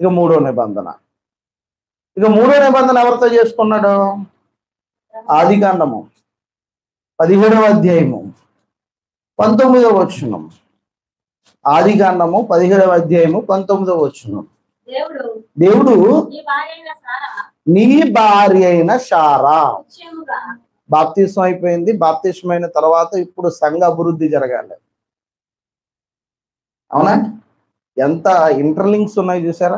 ఇక మూడో నిబంధన ఇక మూడో నిబంధన ఎవరితో చేసుకున్నాడు ఆది కాండము పదిహేడవ అధ్యాయము పంతొమ్మిదవ వచనం ఆది కాండము పదిహేడవ అధ్యాయము పంతొమ్మిదవ వచనం దేవుడు దేవుడు నీ భార్య అయిన సారా నీ భార్య అయిన షారా నిశ్చయముగా బాప్తిస్మం అయిపోయింది బాప్తిస్మం అయిన తర్వాత ఇప్పుడు సంఘ అభివృద్ధి జరగాలి అవునా ఎంత ఇంటర్లింక్స్ ఉన్నాయి చూసారా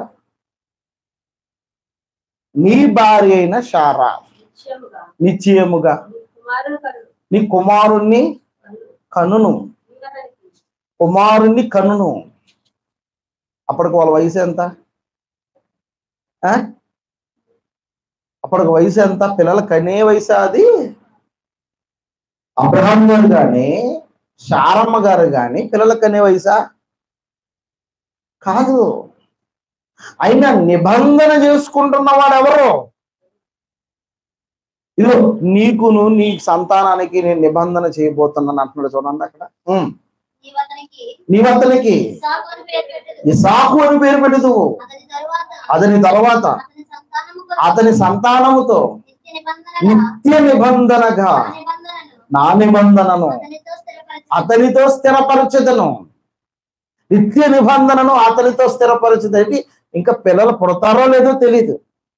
నీ భార్య అయిన షారా నిశ్చయముగా నిశ్చయముగా నీ కుమారుని కను నీ కుమారుణ్ణి కనును ఇంకతనికి కుమారుణ్ణి కనును అప్పటికి వాళ్ళ వయసు ఎంత ఆ? అప్పటికి వయసు ఎంత పిల్లల కనే వయసు అది అబ్రహాం గారు కానీ శారమ్మ గారు కానీ పిల్లల కనే వయసా కాదు అయినా నిబంధన చేసుకుంటున్న వాడు ఎవరు ఇదిగో నీకును నీ సంతానానికి నేను నిబంధన చేయబోతున్నాను అంటున్నాడు చూడండి అక్కడ ఉమ్. నీవతనికి నీవతనికి ఇస్సాకు అని పేరు పెట్టెదు. ఇసాకు అని పేరు పెడదు అతని తరువాత అతని తర్వాత అతని సంతానము కొరకు అతని సంతానముతో నిత్య నిబంధనగా నిత్య నిబంధనగా ఆ నిబంధనను నా నిబంధనను అతనితో స్థిరపరచు అతనితో స్థిరపరచదను నిత్య నిబంధనను అతనితో స్థిరపరచదంటే ఇంకా పిల్లలు పుడతారో లేదో తెలియదు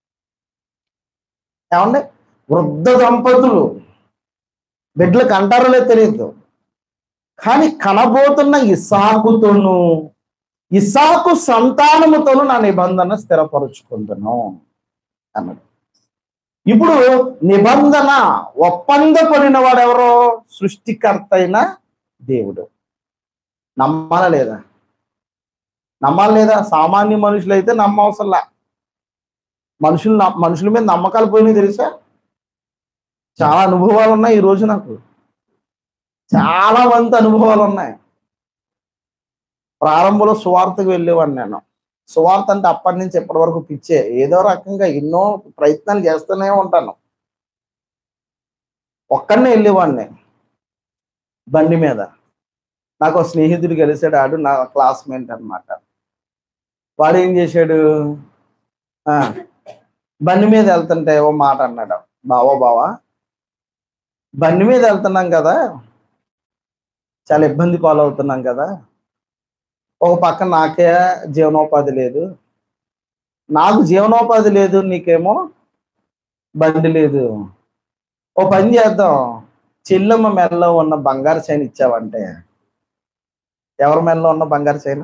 ఏమండి వృద్ధ దంపతులు బిడ్డలకు అంటారో లేదో తెలియదు కానీ కనబోతున్న ఇసాకుతోను ఇసాకు సంతానముతోను నా నిబంధన స్థిరపరుచుకుందును అన్నాడు ఇప్పుడు నిబంధన ఒప్పంద పడిన వాడెవరో సృష్టికర్త అయిన దేవుడు నమ్మాలా లేదా నమ్మాలి లేదా సామాన్య మనుషులు అయితే నమ్మవసరంలా మనుషులు నమ్- మనుషుల మీద నమ్మకాలు పోయినాయి తెలుసా చాలా అనుభవాలు ఉన్నాయి ఈ రోజు నాకు చాలా మంది అనుభవాలు ఉన్నాయి ప్రారంభంలో సువార్తకు వెళ్ళేవాడిని నేను సువార్త అంటే అప్పటి నుంచి ఎప్పటి వరకు పిచ్చే ఏదో రకంగా ఎన్నో ప్రయత్నాలు చేస్తూనే ఉంటాను ఒక్కడనే వెళ్ళేవాడిని బండి మీద నాకు ఒక స్నేహితుడు కలిసాడు ఆడు నా క్లాస్మేట్ అన్నమాట వాడు ఏం చేశాడు ఆ, బండి మీద వెళ్తుంటే ఓ మాట అన్నాడు బావో బావా బండి మీద వెళ్తున్నాం కదా చాలా ఇబ్బంది పాలవుతున్నాం కదా ఒక పక్క నాకే జీవనోపాధి లేదు నాకు జీవనోపాధి లేదు నీకేమో బండి లేదు ఓ పని చేద్దాం చెల్లమ్మ మెడలో ఉన్న బంగారు చైన్ ఇచ్చావంటే ఎవరి మెడలో ఉన్న బంగారు చైన్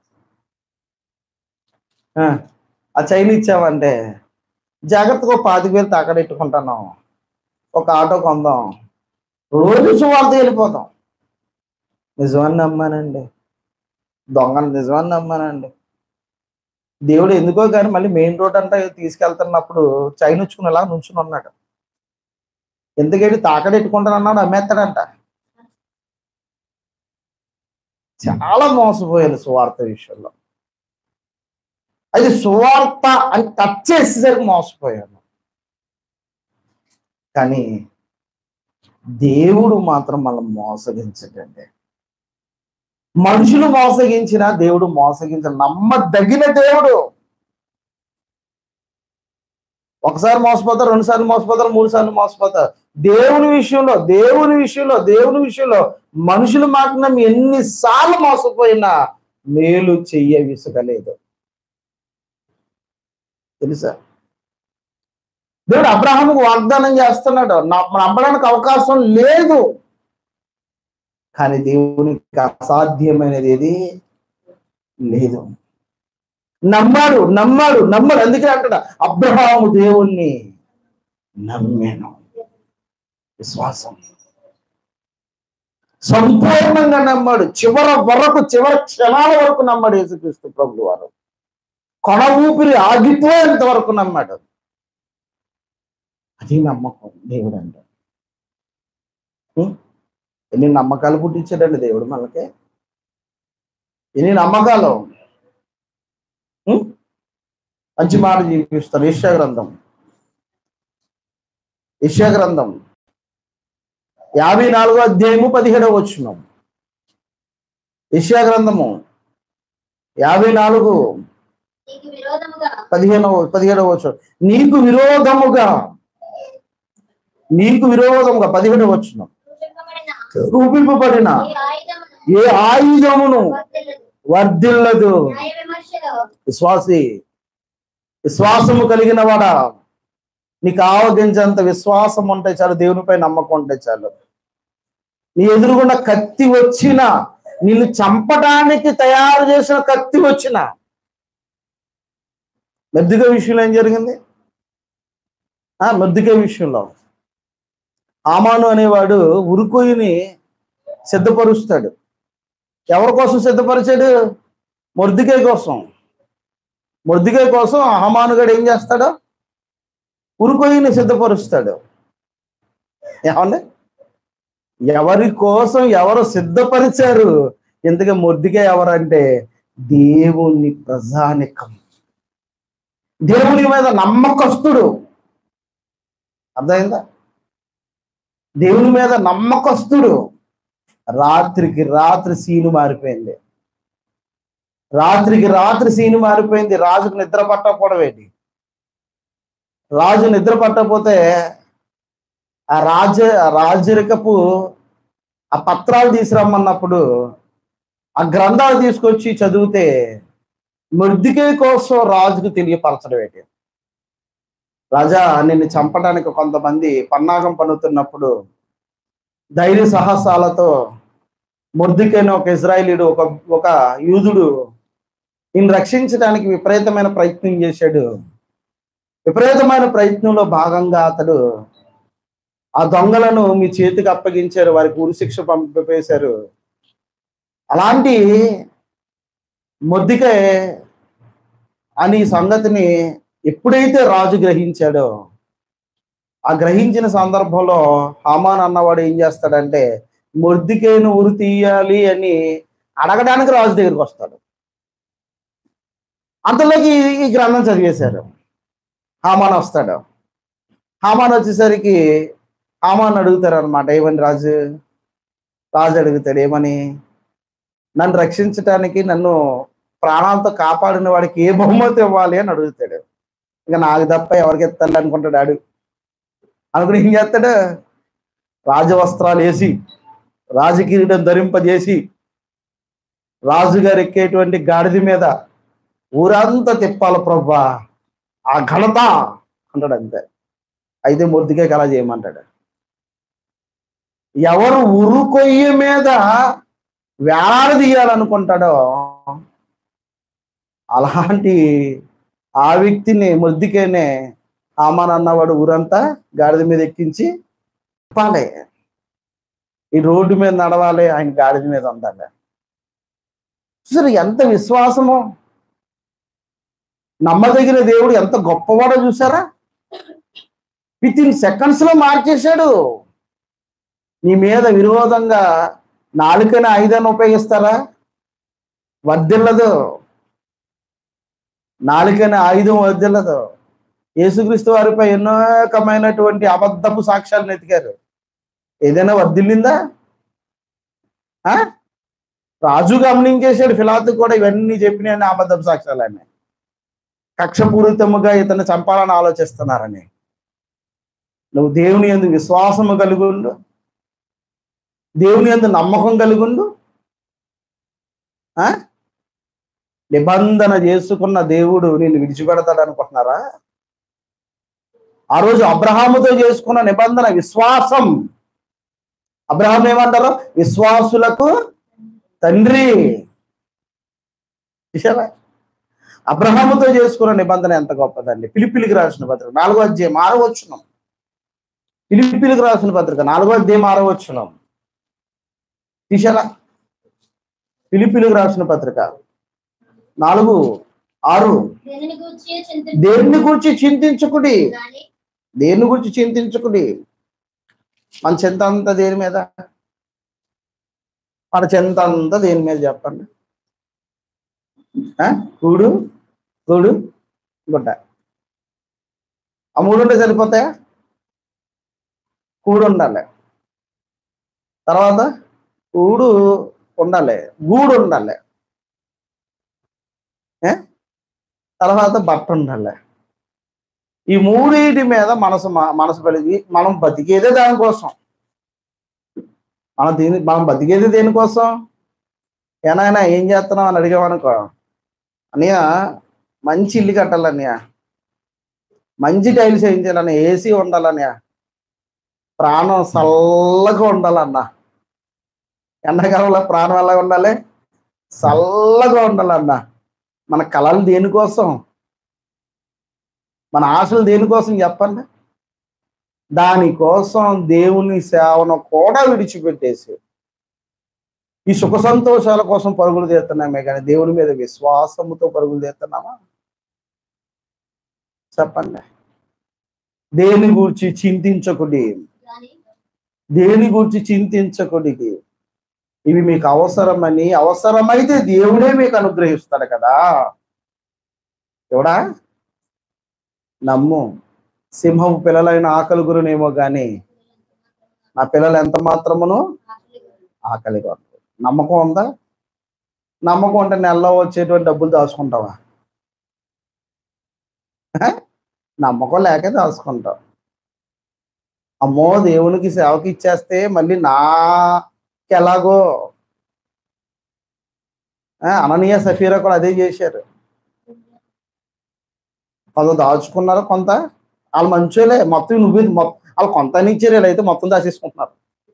ఆ, ఆ చైన్ ఇచ్చావంటే జాగ్రత్తగా ఓ పాతిక వేలు తాకడెట్టుకుంటాను ఒక ఆటో కొందాం రోజు సువార్త వెళ్ళిపోతాం నిజమని నమ్మానండి దొంగను నిజమని నమ్మానండి దేవుడు ఎందుకో కానీ మళ్ళీ మెయిన్ రోడ్ అంటే తీసుకెళ్తున్నప్పుడు చైన్ ఉంచుకునేలా నుంచుని ఉన్నాడు ఎందుకంటే తాకడెట్టుకుంటానన్నాడు అమ్మేస్తాడంట చాలా మోసపోయాను సువార్త విషయంలో అది సువార్త అని టచ్ చేసేసరికి మోసపోయాను కానీ దేవుడు మాత్రం మనం మోసగించడండి మనుషులు మోసగించిన దేవుడు మోసగించిన నమ్మదగిన దేవుడు ఒకసారి మోసపోతారు రెండు సార్లు మోసపోతారు మూడు సార్లు మోసపోతారు దేవుని విషయంలో దేవుని విషయంలో దేవుని విషయంలో మనుషులు మాత్రం ఎన్నిసార్లు మోసపోయినా మేలు చెయ్య విసుగలేదు తెలుసా దేవుడు అబ్రహాముకు వాగ్దానం చేస్తున్నాడు నా- నమ్మడానికి అవకాశం లేదు కానీ దేవునికి అసాధ్యమైనది ఏది లేదు నమ్మాడు నమ్మాడు నమ్మాడు అందుకే అంటాడు అబ్రహాము దేవుణ్ణి నమ్మాను విశ్వాసం సంపూర్ణంగా నమ్మాడు చివరి వరకు చివరి క్షణాల వరకు నమ్మాడు యేసుక్రీస్తు ప్రభు వారు కొన ఊపిరి ఆగిపోయేంత వరకు నమ్మాడు అది నమ్మకం దేవుడు అంటే ఉం? ఎన్ని నమ్మకాలు పుట్టించాడండి దేవుడు మనకి ఎన్ని నమ్మకాలు ఉం? మంచి మాట చూపిస్తాను యెషయా గ్రంథం యెషయా గ్రంథం యాభై నాలుగో అధ్యాయము పదిహేడవ వచ్చినాం యెషయా గ్రంథము యాభై నాలుగు నీకు విరోధముగా పదిహేనవ పదిహేడవ వచ్చు నీకు విరోధముగా నీకు విరోధముగా పదిహేడవ వచ్చును రూపింపబడిన రూపింపబడిన ఈ ఆయుధమును ఏ ఆయుధమును వర్ధిల్లదు. వర్ధిల్లదు న్యాయ విమర్శలో విశ్వాసి విశ్వాసము కలిగిన వాడా నీకు ఆవగించేంత విశ్వాసం ఉంటే చాలు దేవునిపై నమ్మకం ఉంటే చాలు నీ ఎదురుగుండా కత్తి వచ్చిన నిన్ను చంపడానికి తయారు చేసిన కత్తి వచ్చిన మెద్దుక విషయంలో ఏం జరిగింది ఆ మెద్దుక విషయంలో ఆమాను అనేవాడు ఉరుకుని సిద్ధపరుస్తాడు ఎవరి కోసం సిద్ధపరిచాడు మొర్దికే కోసం మొర్దికే కోసం హమానుగాడు ఏం చేస్తాడు ఉరుకొయ్యని సిద్ధపరుస్తాడు ఏమండి ఎవరి కోసం ఎవరు సిద్ధపరిచారు ఎందుకే మొర్దికే ఎవరంటే దేవుని ప్రజానికం దేవుని మీద నమ్మకస్తుడు అర్థమైందా దేవుని మీద నమ్మకస్తుడు రాత్రికి రాత్రి సీను మారిపోయింది రాత్రికి రాత్రి సీను మారిపోయింది రాజుకు నిద్ర పట్టకపోవడం ఏంటి రాజు నిద్ర పట్టకపోతే ఆ రాజ రాజరికపు ఆ పత్రాలు తీసుకురమ్మన్నప్పుడు ఆ గ్రంథాలు తీసుకొచ్చి చదివితే మృదికే కోసం రాజుకు తెలియపరచడం ఏంటి రాజా నిన్ను చంపడానికి కొంతమంది పన్నాగం పన్నుతున్నప్పుడు ధైర్య సాహసాలతో మొర్దికైన ఒక ఇజ్రాయిలీడు ఒక ఒక యూదుడు ఈయన రక్షించడానికి విపరీతమైన ప్రయత్నం చేశాడు విపరీతమైన ప్రయత్నంలో భాగంగా అతడు ఆ దొంగలను మీ చేతికి అప్పగించారు వారికి ఉరిశిక్ష పంపేశారు అలాంటి మొద్దికే అని ఈ సంగతిని ఎప్పుడైతే రాజు గ్రహించాడో ఆ గ్రహించిన సందర్భంలో హామాన్ అన్నవాడు ఏం చేస్తాడంటే మొద్దికేను ఉరి తీయాలి అని అడగడానికి రాజు దగ్గరికి వస్తాడు అంతలోకి ఈ- ఈ గ్రంథం చదివేశారు హామాన్ వస్తాడు హామాన్ వచ్చేసరికి హామాన్ అడుగుతారు అనమాట ఏమని రాజు రాజు అడుగుతాడు ఏమని నన్ను రక్షించడానికి నన్ను ప్రాణాలతో కాపాడిన వాడికి ఏ బహుమతి ఇవ్వాలి అని అడుగుతాడు ఇంకా నాకు తప్ప ఎవరికి ఎత్తాలి అనుకుంటాడు ఆడు అనుకుని ఏం చేస్తాడు రాజవస్త్రాలు వేసి రాజకిరీటం ధరింపజేసి రాజుగారు ఎక్కేటువంటి గాడిద మీద ఊరంతా తిప్పాలి ప్రభా ఆ ఘనత అంటాడు అంతే అయితే మూర్తికే కళ చేయమంటాడు ఎవరు ఉరు కొయ్య మీద వేలాడదీయాలనుకుంటాడో అలాంటి ఆ వ్యక్తిని ముద్దికేనే ఆమాన్ అన్నవాడు ఊరంతా గాడిద మీద ఎక్కించి తిప్పాలి ఈ రోడ్డు మీద నడవాలి ఆయన గాడిద మీద ఉండాలి చూసారు ఎంత విశ్వాసము నమ్మదగిన దేవుడు ఎంత గొప్పవాడో చూసారా విత్ ఇన్ సెకండ్స్ లో మార్చేశాడు నీ మీద విరోధంగా నాలుకైన ఆయుధాన్ని ఉపయోగిస్తారా వర్దిల్లదు నాలుకైన ఆయుధం వర్దిల్లదు యేసుక్రీస్తు వారిపై ఎన్నో రకమైనటువంటి అబద్ధపు సాక్ష్యాలు నెతికారు ఏదైనా వర్దిల్లిందా ఆ? రాజు గమనించేశాడు ఫిలాతు కూడా ఇవన్నీ చెప్పిన అబద్ధపు సాక్ష్యాలన్నీ కక్షపూరితముగా ఇతను చంపాలని ఆలోచిస్తున్నారని నువ్వు దేవుని ఎందు విశ్వాసము కలిగుండు దేవుని ఎందు నమ్మకం కలిగుండు ఆ? నిబంధన చేసుకున్న దేవుడు నిన్ను విడిచిపెడతాడు అనుకుంటున్నారా ఆ రోజు అబ్రహాముతో చేసుకున్న నిబంధన విశ్వాసం అబ్రహాం ఏమంటారు విశ్వాసులకు తండ్రి చూసారా అబ్రహాముతో చేసుకున్న నిబంధన ఎంత గొప్పదండి పిలిపిలికి రాసిన పత్రిక నాలుగో అధ్యాయం ఆరో వచ్చున్నాం పిలిపిలికి రాసిన పత్రిక నాలుగో అధ్యాయం ఆరో వచ్చున్నాం తీసారా పిలిపిలికి రాసిన పత్రిక నాలుగు ఆరు దేనిని గూర్చి చింత దేన్ని గురించి చింతించుకుడి గాని దేని గురించి చింతించుకుడి మన చింత అంతా దేని మీద మన చింత అంతా దేని మీద చెప్పండి ఆ? కూడు కూడు గుడ్డ ఆ మూడు ఉంటే సరిపోతాయా కూడు ఉండాలి తర్వాత కూడు ఉండాలి గూడు ఉండాలి ఏ? తర్వాత బట్ట ఉండాలి ఈ మూడింటి మీద మనసు మ- మనసు కలిగి మనం బతికేదే దానికోసం మనం దీని మనం బతికేది దేనికోసం ఏనాయనా ఏం చేస్తున్నావు అని అడిగామనుకో అన్నయ్య మంచి ఇల్లు కట్టాలన్నయ్య మంచి టైల్స్ వేయించాలన్న ఏసీ ఉండాలన్నయ్య ప్రాణం చల్లగా ఉండాలన్న ఎండాకాలంలో ప్రాణం ఎలా ఉండాలి చల్లగా ఉండాలన్న మన కళలు దేనికోసం మన ఆశలు దేనికోసం చెప్పండి దానికోసం దేవుని సేవను కూడా విడిచిపెట్టేసి ఈ సుఖ సంతోషాల కోసం పరుగులు తీస్తున్నామే కానీ దేవుని మీద విశ్వాసముతో పరుగులు తీస్తున్నామా చెప్పండి దేని గురించి చింతించకుడి కానీ దేని గురించి చింతించకుడి ఇవి మీకు అవసరమని అవసరమైతే దేవుడే మీకు అనుగ్రహిస్తాడు కదా ఎవడా నమ్ము సింహం పిల్లలైన ఆకలి గురునేమో గాని నా పిల్లలు ఎంత మాత్రమును ఆకలిగా ఉంటారు నమ్మకం ఉందా నమ్మకం ఉంటే నెలలో వచ్చేటువంటి డబ్బులు దాచుకుంటావా హ? నమ్మకం లేకే దాచుకుంటావు అమ్మో దేవునికి సేవకి ఇచ్చేస్తే మళ్ళీ నాకి ఎలాగో ఆ, అననీయ సఫీరా కూడా అదే చేశారు కొంత దాచుకున్నారు కొంత వాళ్ళు మంచోలే మొత్తం నువ్వు మొత్తం వాళ్ళు కొంత ఇచ్చారు వీళ్ళు అయితే మొత్తం దాచేసుకుంటున్నారు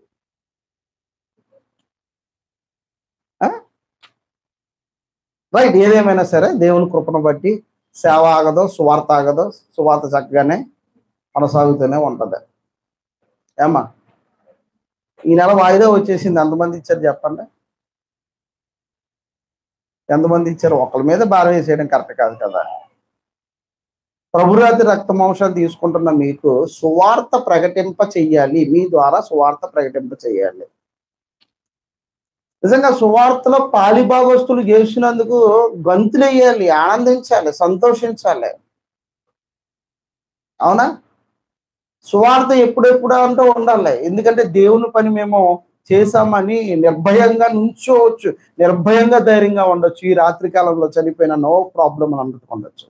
రైట్ ఏదేమైనా సరే దేవుని కృపను బట్టి సేవ ఆగదు సువార్త ఆగదు సువార్త చక్కగానే కొనసాగుతూనే ఉంటది ఏమ్మా ఈ నెల వాయిదా వచ్చేసింది ఎంతమంది ఇచ్చారు చెప్పండి ఎంతమంది ఇచ్చారు ఒకళ్ళ మీద భారం వేసేయడం కరెక్ట్ కాదు కదా ప్రభురాతి రక్త మాంసాలు తీసుకుంటున్న మీకు సువార్త ప్రకటింప చెయ్యాలి మీ ద్వారా సువార్త ప్రకటింప చెయ్యాలి నిజంగా సువార్తలో పాలిభాగస్తులు చేసినందుకు గంతులు వేయాలి ఆనందించాలి సంతోషించాలి అవునా సువార్త ఎప్పుడెప్పుడు అంటూ ఉండాలి ఎందుకంటే దేవుని పని మేము చేశామని నిర్భయంగా నుంచోవచ్చు నిర్భయంగా ధైర్యంగా ఉండొచ్చు ఈ రాత్రి కాలంలో చనిపోయిన నో ప్రాబ్లం అని అందుకుండొచ్చు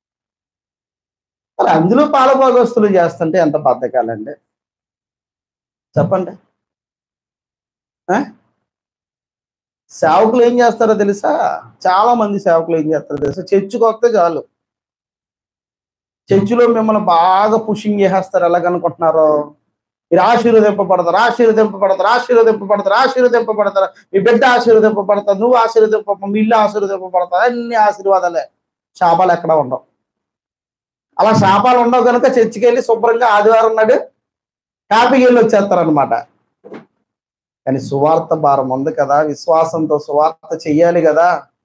మరి అందులో పాలభాగస్తులు చేస్తుంటే ఎంత బద్ధకాలండి చెప్పండి ఆ? సేవకులు ఏం చేస్తారో తెలుసా చాలా మంది సేవకులు ఏం చేస్తారో తెలుసా చర్చికి వస్తే చాలు చర్చిలో మిమ్మల్ని బాగా పుషింగ్ చేసేస్తారు ఎలాగనుకుంటున్నారో మీరు ఆశీర్వదింపబడతారు ఆశీర్వదింపబడతారు ఆశీర్వదింపబడతారు ఆశీర్వదింపబడతారు మీ బిడ్డ ఆశీర్వదింపబడతారు నువ్వు ఆశీర్వదింప మీ ఇల్లు ఆశీర్వదింపబడతారు అన్ని ఆశీర్వాదాలే శాపాలు ఎక్కడ ఉండవు అలా శాపాలు ఉండవు కనుక చర్చికి వెళ్ళి శుభ్రంగా ఆదివారం నాడు హ్యాపీగా వెళ్ళి వచ్చేస్తారనమాట కానీ సువార్త భారం ఉంది కదా విశ్వాసంతో సువార్త చెయ్యాలి కదా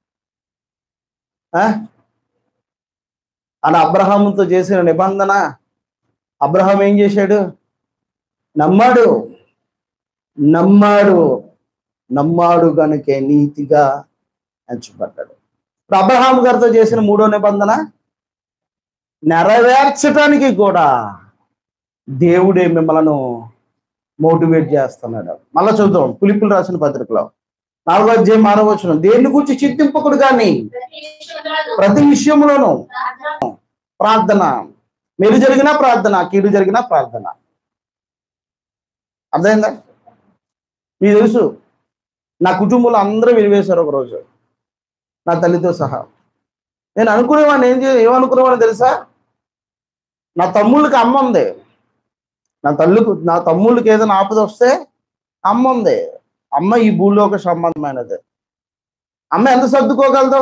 ఆ? అని అబ్రహాముతో చేసిన నిబంధన అబ్రహాం ఏం చేశాడు నమ్మాడు నమ్మాడు నమ్మాడు గనుకే నీతిగా ఎంచబడ్డాడు ఇప్పుడు అబ్రహాం గారితో చేసిన మూడో నిబంధన నెరవేర్చడానికి కూడా దేవుడే మిమ్మలను మోటివేట్ చేస్తున్నాడు మళ్ళా చూద్దాం పులిపులు రాసిన పత్రికలో నాలుగో అధ్యాయం ఆరో వచ్చిన దేని గురించి చింతింపకుడు కానీ ప్రతి విషయంలోనూ ప్రతి విషయంలోనూ ప్రార్థన ప్రార్థన మెరు జరిగినా ప్రార్థన కీడు జరిగినా ప్రార్థన అర్థమైందా మీకు తెలుసు నా కుటుంబంలో అందరూ వెలివేశారు ఒకరోజు నా తల్లితో సహా నేను అనుకునేవాడిని ఏం చే ఏమనుకునేవాడిని తెలుసా నా తమ్ముళ్ళకి అమ్మ ఉంది నా తల్లికి నా తమ్ముళ్ళకి ఏదైనా ఆపద వస్తే అమ్మ ఉంది అమ్మ ఈ భూలోక సంబంధమైనది అమ్మ ఎంత సర్దుకోగలదు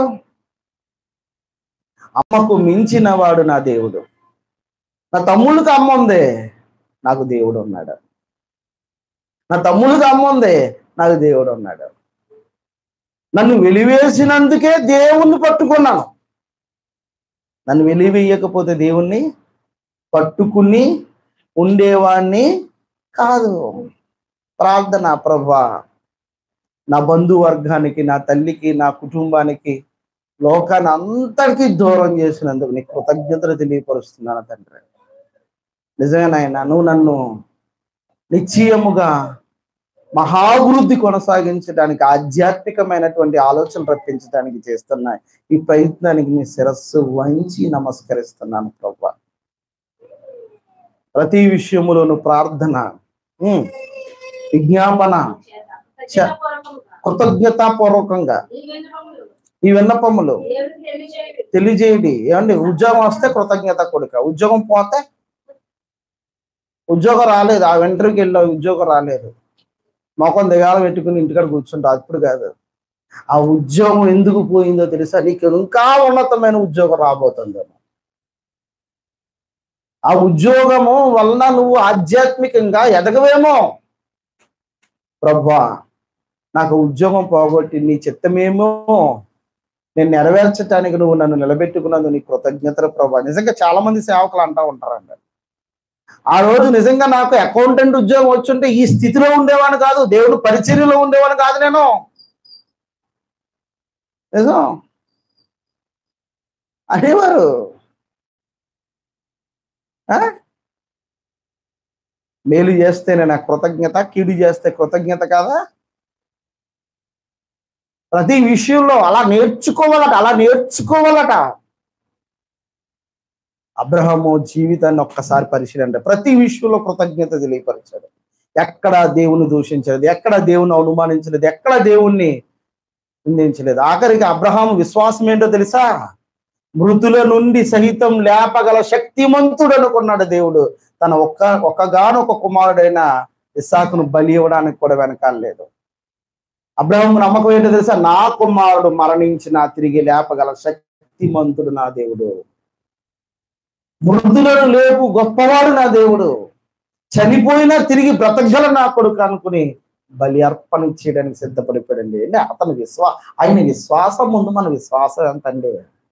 అమ్మకు మించిన వాడు నా దేవుడు నా తమ్ముళ్ళకి అమ్మ ఉంది నాకు దేవుడు ఉన్నాడు నా తమ్ముళ్ళకి అమ్మ ఉంది నాకు దేవుడు ఉన్నాడు నన్ను వెలివేసినందుకే దేవుణ్ణి పట్టుకున్నాను నన్ను వెలివేయకపోతే దేవుణ్ణి పట్టుకుని ఉండేవాణ్ణి కాదు ప్రార్థన ప్రభా నా బంధువర్గానికి నా తల్లికి నా కుటుంబానికి లోకాన్ని అంతటికీ దూరం చేసినందుకు నీకు కృతజ్ఞతలు తెలియపరుస్తున్నాను తండ్రి నిజమే నాయన నువ్వు నన్ను నిశ్చయముగా మహాభివృద్ధి కొనసాగించడానికి ఆధ్యాత్మికమైనటువంటి ఆలోచనలు రప్పించడానికి చేస్తున్న ఈ ప్రయత్నానికి నీ శిరస్సు వంచి నమస్కరిస్తున్నాను ప్రభు ప్రతి విషయములోను ప్రార్థన ఉమ్, విజ్ఞాపన చ- కృతజ్ఞతాపూర్వకంగా ఈ విన్నపములు తెలియజేయండి ఏమండి ఉద్యోగం వస్తే కృతజ్ఞత కొడుక ఉద్యోగం పోతే ఉద్యోగం రాలేదు ఆ వెంటరికి వెళ్ళావు ఉద్యోగం రాలేదు మొఖం దిగాలు పెట్టుకుని ఇంటికాడ కూర్చుంటా అప్పుడు కాదు ఆ ఉద్యోగం ఎందుకు పోయిందో తెలుసా నీకు ఇంకా ఉన్నతమైన ఉద్యోగం రాబోతుందేమో ఆ ఉద్యోగము వలన నువ్వు ఆధ్యాత్మికంగా ఎదగవేమో ప్రభా నాకు ఉద్యోగం పోగొట్టి నీ చిత్తమేమో నేను నెరవేర్చడానికి నువ్వు నన్ను నిలబెట్టుకున్నందుకు నీ కృతజ్ఞతలు ప్రభా నిజంగా చాలా మంది సేవకులు అంటా ఉంటారండి ఆ రోజు నిజంగా నాకు అకౌంటెంట్ ఉద్యోగం వచ్చుంటే ఈ స్థితిలో ఉండేవాడు కాదు దేవుడు పరిచర్యలో ఉండేవాడు కాదు నేను నిజం అనేవారు ఆ? మేలు చేస్తేనే నా కృతజ్ఞత కీడు చేస్తే కృతజ్ఞత కాదా ప్రతి విషయంలో అలా నేర్చుకోవాలట అలా నేర్చుకోవాలట అబ్రహము జీవితాన్ని ఒక్కసారి పరిశీలంటే ప్రతి విషయంలో కృతజ్ఞత తెలియపరిచాడు ఎక్కడ దేవుని దూషించలేదు ఎక్కడ దేవుని అనుమానించలేదు ఎక్కడ దేవుణ్ణి నిందించలేదు ఆఖరికి అబ్రహాం విశ్వాసం ఏంటో తెలుసా మృతుల నుండి సహితం లేపగల శక్తిమంతుడు అనుకున్నాడు దేవుడు తన ఒక్క ఒక్కగానొక కుమారుడైన ఇస్సాకును బలి ఇవ్వడానికి కూడా వెనకాలలేదు అబ్రహం నమ్మకం ఏంటో తెలుసా నా కుమారుడు మరణించిన తిరిగి లేపగల శక్తిమంతుడు నా దేవుడు మృదులను లేపు గొప్పవాడు నా దేవుడు చనిపోయినా తిరిగి బ్రతకగల నా కొడుకు అనుకుని బలి అర్పణ చేయడానికి సిద్ధపడిపోయాడండి అంటే అతని విశ్వా ఆయన విశ్వాసం ముందు మన విశ్వాసం ఎంత అండి